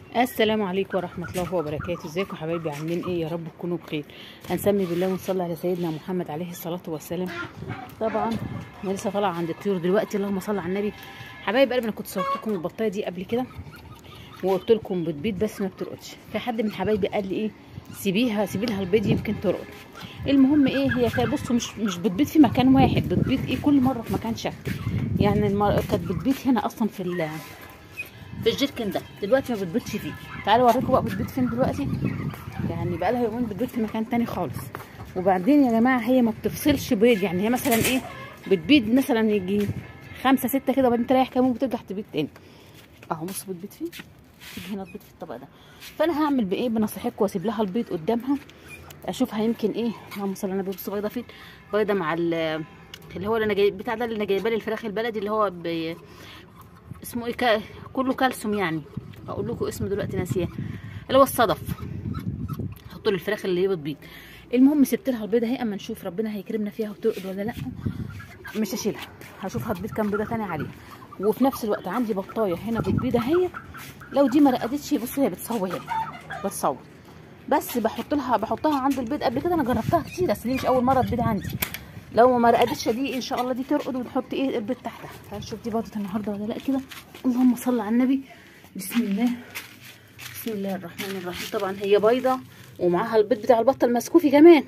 السلام عليكم ورحمة الله وبركاته ازيكم حبايبي عاملين ايه يا رب تكونوا بخير هنسمي بالله ونصلي على سيدنا محمد عليه الصلاة والسلام طبعا انا لسه طالعة عند الطيور دلوقتي اللهم صل على النبي حبايب قلبي انا كنت صورت لكم البطاية دي قبل كده وقلت لكم بتبيض بس ما بترقدش في حد من حبايبي قال لي ايه سيبيها سيبي لها البيض يمكن ترقد المهم ايه هي كانت بصوا مش مش بتبيض في مكان واحد بتبيض ايه كل مرة في مكان شكل يعني المر... كانت بتبيض هنا اصلا في ال في الجيركن ده دلوقتي ما بتبيضش فيه تعالوا اوريكم بقى بتبيض فين دلوقتي يعني بقى لها يومين بتبيض في مكان تاني خالص وبعدين يا جماعه هي ما بتفصلش بيض يعني هي مثلا ايه بتبيض مثلا يجي خمسة ستة كده وبعدين تريح كام يوم وترجع تبيض تاني اهو بص بتبيض فين تيجي هنا تبيض في الطبق ده فانا هعمل بايه بنصيحتكم واسيب لها البيض قدامها اشوفها يمكن ايه اللهم صل على النبي بص بيضه فين بيضه مع اللي هو اللي انا جايب بتاع ده اللي انا جايبه لي الفراخ البلدي اللي هو ب... اسمه ايه كا... كله كالسيوم يعني اقول لكم اسمه دلوقتي ناسيه اللي هو الصدف حطوا الفراخ اللي هي بتبيض المهم سبت لها البيضه اهي اما نشوف ربنا هيكرمنا فيها وترقد ولا لا مش هشيلها هشوف هتبيض كام بيضه تاني عليها وفي نفس الوقت عندي بطايه هنا بتبيض اهي لو دي ما رقدتش بصوا هي بتصوي هي بتصوي بس بحط لها بحطها عند البيض قبل كده انا جربتها كتير بس دي مش اول مره تبيض عندي لو ما رقدتش دي ان شاء الله دي ترقد ونحط ايه البيض تحتها هنشوف دي بيضه النهارده ولا لا كده اللهم صل على النبي بسم الله بسم الله الرحمن الرحيم طبعا هي بيضه ومعاها البيض بتاع البطه المسكوفي كمان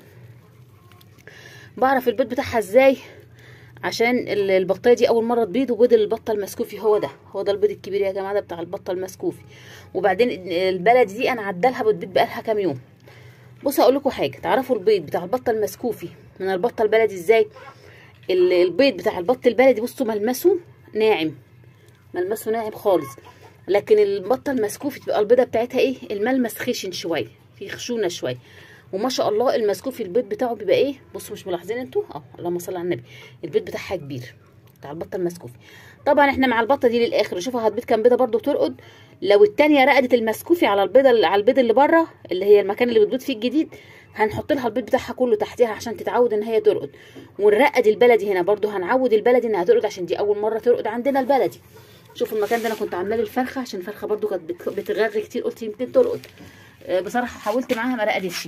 بعرف البيض بتاعها ازاي عشان البطايه دي اول مره تبيض وبيض البطه المسكوفي هو ده هو ده البيض الكبير يا جماعه ده بتاع البطه المسكوفي وبعدين البلدي دي انا عدلها بتبيض بقالها كام يوم بصوا اقول لكم حاجه تعرفوا البيض بتاع البطه المسكوفي من البطه البلدي ازاي البيض بتاع البط البلدي بصوا ملمسه ناعم ملمسه ناعم خالص لكن البطه المسكوفي تبقى البيضه بتاعتها ايه الملمس خشن شويه في خشونه شويه وما شاء الله المسكوفي البيض بتاعه بيبقى ايه بصوا مش ملاحظين انتوا اه اللهم صل على النبي البيض بتاعها كبير بتاع البطه المسكوفي طبعا احنا مع البطه دي للاخر شوفوا هتبيض كام بيضه برده ترقد لو التانية رقدت المسكوفي على البيضه على البيض اللي بره اللي هي المكان اللي بتبيض فيه الجديد هنحط لها البيض بتاعها كله تحتها عشان تتعود ان هي ترقد ونرقد البلدي هنا برده هنعود البلدي انها ترقد عشان دي اول مره ترقد عندنا البلدي شوفوا المكان ده انا كنت عامله لي الفرخه عشان الفرخه برده كانت بتغري كتير قلت يمكن ترقد بصراحه حاولت معاها ما رقدتش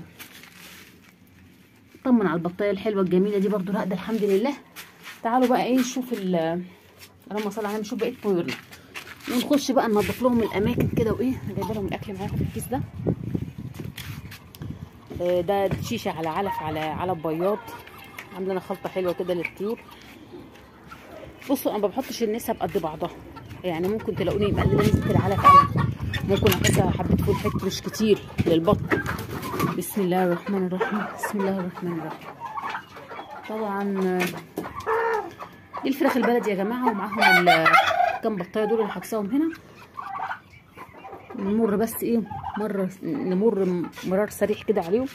طمن على البطايه الحلوه الجميله دي برده راقده الحمد لله تعالوا بقى ايه نشوف ال اللهم صل على النبي نشوف بقيه طيورنا ونخش بقى ننضف لهم الاماكن كده وايه جايبه لهم الاكل معاهم في الكيس ده ده شيشه على علف على علف بياض عامله انا خلطه حلوه كده للطيور بصوا انا ما بحطش النسب قد بعضها يعني ممكن تلاقوني مقلله نسبه العلف قوي ممكن احط حبه فول حته مش كتير للبط بسم الله الرحمن الرحيم بسم الله الرحمن الرحيم طبعا دي الفراخ البلدي يا جماعه ومعاهم كام بطايه دول اللي حبساهم هنا نمر بس ايه مره نمر مرار سريع كده عليهم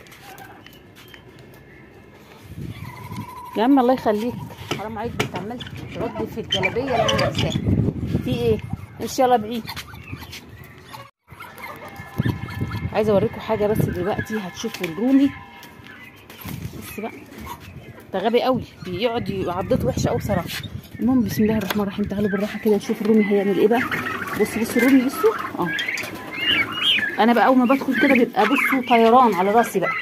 يا عم الله يخليك حرام عليك بنت عمال تردي في الجلابيه اللي انا لابساها في ايه ان شاء الله بعيد عايزه اوريكم حاجه بس دلوقتي هتشوفوا الرومي بس بقى ده غبي قوي بيقعد عضته وحشه قوي بصراحه المهم بسم الله الرحمن الرحيم تعالوا بالراحه كده نشوف الرومي هيعمل ايه بقى بصوا بصوا الرومي بصوا اه انا بقى اول ما بدخل كده بيبقى بصوا طيران على راسي بقى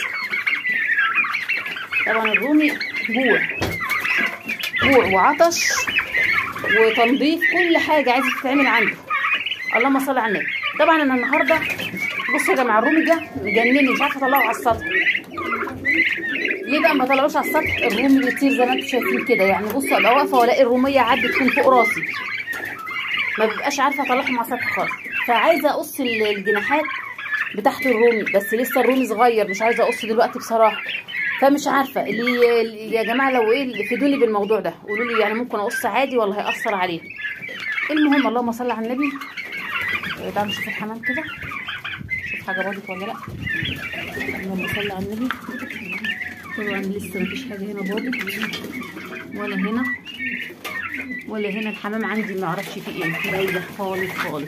طبعا الرومي جوع جوع وعطش وتنظيف كل حاجه عايزه تتعمل عنده اللهم صل على النبي طبعا انا النهارده بصوا يا جماعه الرومي ده مجنني مش عارفه اطلعه على السطح ليه بقى ما طلعوش على السطح الرومي بيطير زي ما انتم شايفين كده يعني بصوا ابقى واقفه والاقي الروميه عدت من فوق راسي ما ببقاش عارفه اطلعهم على السطح خالص فعايزه اقص الجناحات بتاعت الرومي بس لسه الرومي صغير مش عايزه اقص دلوقتي بصراحه فمش عارفه اللي يا جماعه لو ايه فيدوني بالموضوع ده قولوا لي يعني ممكن اقص عادي ولا هيأثر عليه المهم اللهم صل على النبي تعالوا نشوف الحمام كده شوف حاجه باضت ولا لا اللهم صل على النبي طبعا لسه مفيش حاجه هنا باضت ولا هنا ولا هنا الحمام عندي ما اعرفش فيه ايه بعيده خالص خالص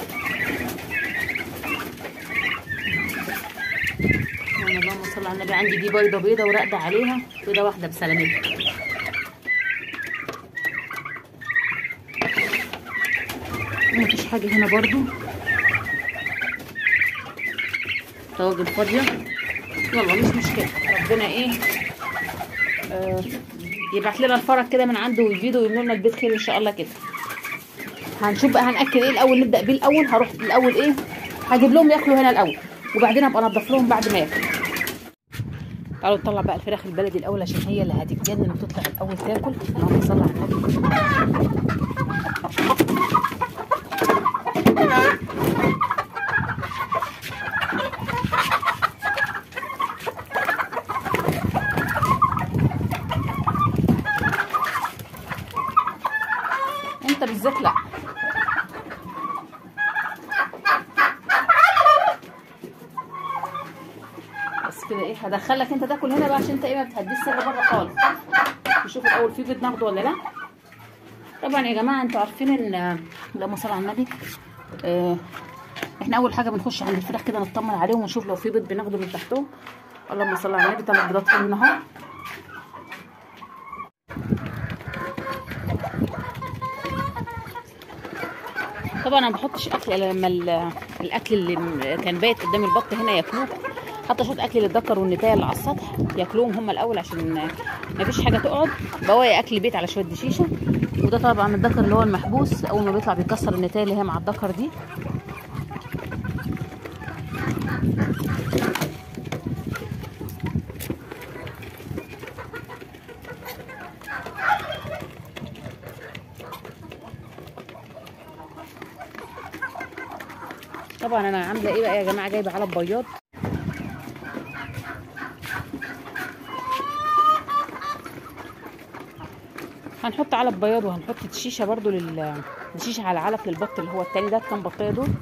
اللهم صل على النبي عندي دي بيضه بيضه وراقده عليها بيضه واحده بسلامتها مفيش حاجه هنا برضو طواجن فاضيه يلا مش مشكله ربنا ايه آه يبعت لنا الفرج كده من عنده ويفيده ويملى لنا البيت خير ان شاء الله كده هنشوف بقى هناكل ايه الاول نبدا بيه الاول هروح الاول ايه هجيب لهم ياكلوا هنا الاول وبعدين ابقى انضف لهم بعد ما ياكلوا تعالوا نطلع بقى الفراخ البلدي الاول عشان هي اللي هتتجنن وتطلع الاول تاكل اللهم صل على النبي انت بالذات لا بس كده ايه هدخلك انت تاكل هنا بقى عشان انت ايه ما بتهديش سر بره خالص نشوف الاول في بيض ناخده ولا لا طبعا يا جماعه انتوا عارفين ان اللهم صل على النبي اه احنا اول حاجه بنخش عند الفراخ كده نطمن عليهم ونشوف لو في بيض بناخده من تحتهم اللهم صل على النبي ثلاث بيضات حلوين اهو طبعا انا ما بحطش اكل الا لما ال- الاكل اللي م- كان بايت قدام البط هنا ياكلوه حتى شويه اكل للذكر والنتايه اللي على السطح ياكلوهم هم الاول عشان ما فيش حاجه تقعد بواقي اكل بيت على شويه دشيشه وده طبعا الذكر اللي هو المحبوس اول ما بيطلع بيكسر النتايه اللي هي مع الذكر دي طبعا انا عامله ايه بقى يا جماعه جايبه علب بياض هنحط علب بياض وهنحط شيشه برضو لل شيشه على علف للبط اللي هو التاني ده كام بطيه دول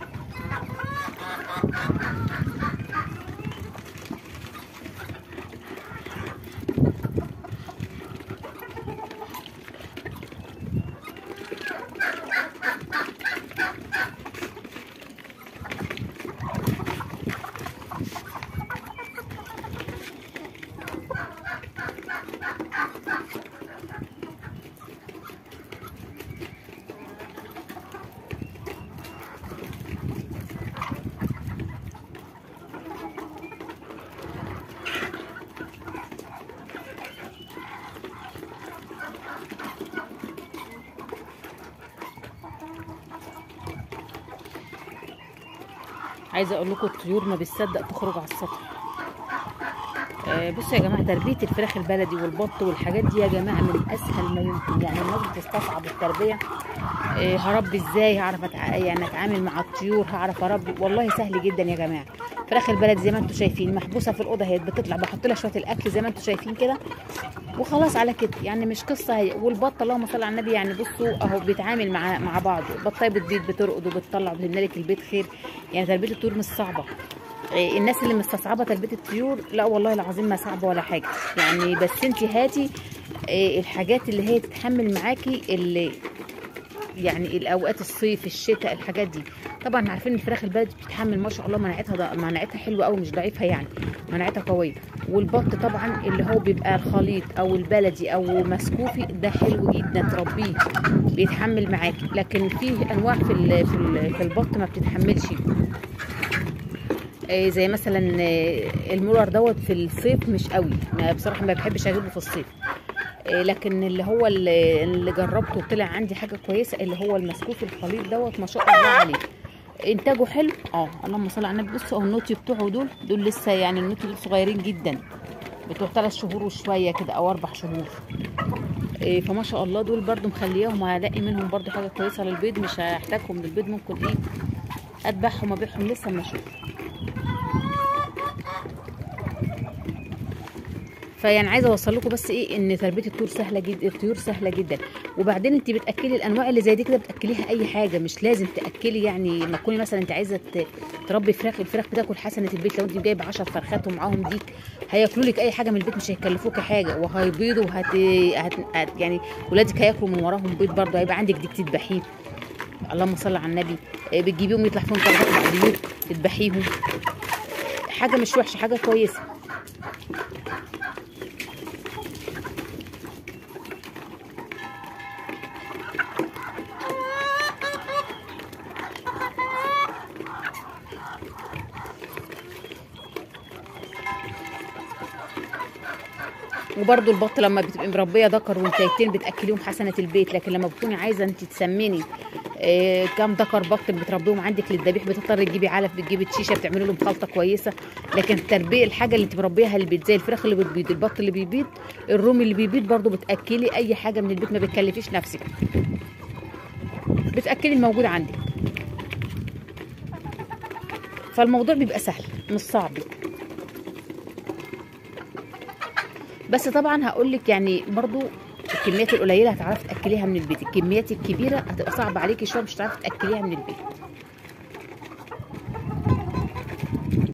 عايزه اقول لكم الطيور ما بتصدق تخرج على السطح آه، بصوا يا جماعه تربيه الفراخ البلدي والبط والحاجات دي يا جماعه من اسهل ما يمكن يعني الناس بتستصعب التربيه آه، هربي ازاي هعرف أتع... يعني اتعامل مع الطيور هعرف اربي والله سهل جدا يا جماعه الفراخ البلدي زي ما انتم شايفين محبوسه في الاوضه هي بتطلع بحط لها شويه الاكل زي ما انتم شايفين كده وخلاص على كده يعني مش قصه هي والبط اللهم صل على النبي يعني بصوا اهو بيتعامل مع مع بعض بطايه بتبيض بترقد وبتطلع وبتملك البيت خير يعني تربيه الطيور مش صعبه إيه، الناس اللي مستصعبه تربيه الطيور لا والله العظيم ما صعبه ولا حاجه يعني بس انت هاتي إيه، الحاجات اللي هي تتحمل معاكي اللي يعني الاوقات الصيف الشتاء الحاجات دي طبعا عارفين الفراخ البلدي بتتحمل ما شاء الله مناعتها ض- مناعتها حلوه قوي مش ضعيفه يعني مناعتها قويه والبط طبعا اللي هو بيبقى الخليط او البلدي او مسكوفي ده حلو جدا تربيه بيتحمل معاكي لكن في انواع في ال- في ال- في البط ما بتتحملش آه، زي مثلا آه، المولر دوت في الصيف مش قوي ما بصراحه ما بحبش اجيبه في الصيف آه، لكن اللي هو اللي اللي جربته وطلع عندي حاجه كويسه اللي هو المسكوف الخليط دوت ما شاء الله عليه انتاجه حلو اه اللهم صل على النبي بصوا اهو النوتي بتوعه دول دول لسه يعني النوتي دول صغيرين جدا بتوع ثلاث شهور وشويه كده او اربع شهور إيه فما شاء الله دول برضو مخلياهم هلاقي منهم برضو حاجه كويسه للبيض مش هحتاجهم للبيض ممكن ايه اذبحهم ابيعهم لسه اما اشوف فيعني عايزه اوصل لكم بس ايه ان تربيه الطيور سهله جدا الطيور سهله جدا وبعدين انت بتاكلي الانواع اللي زي دي كده بتاكليها اي حاجه مش لازم تاكلي يعني لما تكوني مثلا انت عايزه ت- تربي فراخ الفراخ بتاكل حسنه البيت لو انت جايبه 10 فرخات ومعاهم ديك هياكلوا لك اي حاجه من البيت مش هيكلفوكي حاجه وهيبيضوا وهت هت... هت... يعني ولادك هياكلوا من وراهم بيض برضه هيبقى عندك ديك تذبحيه اللهم صل على النبي إيه، بتجيبيهم يطلع فيهم ثلاث اربع بيوت تذبحيهم حاجه مش وحشه حاجه كويسه وبرده البط لما بتبقي مربيه ذكر وانتيتين بتاكليهم حسنه البيت لكن لما بتكوني عايزه انت تسمني آه كام ذكر بط بتربيهم عندك للذبيح بتضطري تجيبي علف بتجيبي شيشه بتعملي لهم خلطه كويسه لكن التربيه الحاجه اللي انت مربيها البيت زي الفراخ اللي بتبيض البط اللي بيبيض الرومي اللي بيبيض برده بتاكلي اي حاجه من البيت ما بتكلفيش نفسك بتاكلي الموجود عندك فالموضوع بيبقى سهل مش صعب بس طبعا هقول لك يعني برضو الكميات القليله هتعرفي تاكليها من البيت الكميات الكبيره هتبقى صعبه عليكي شويه مش هتعرفي تاكليها من البيت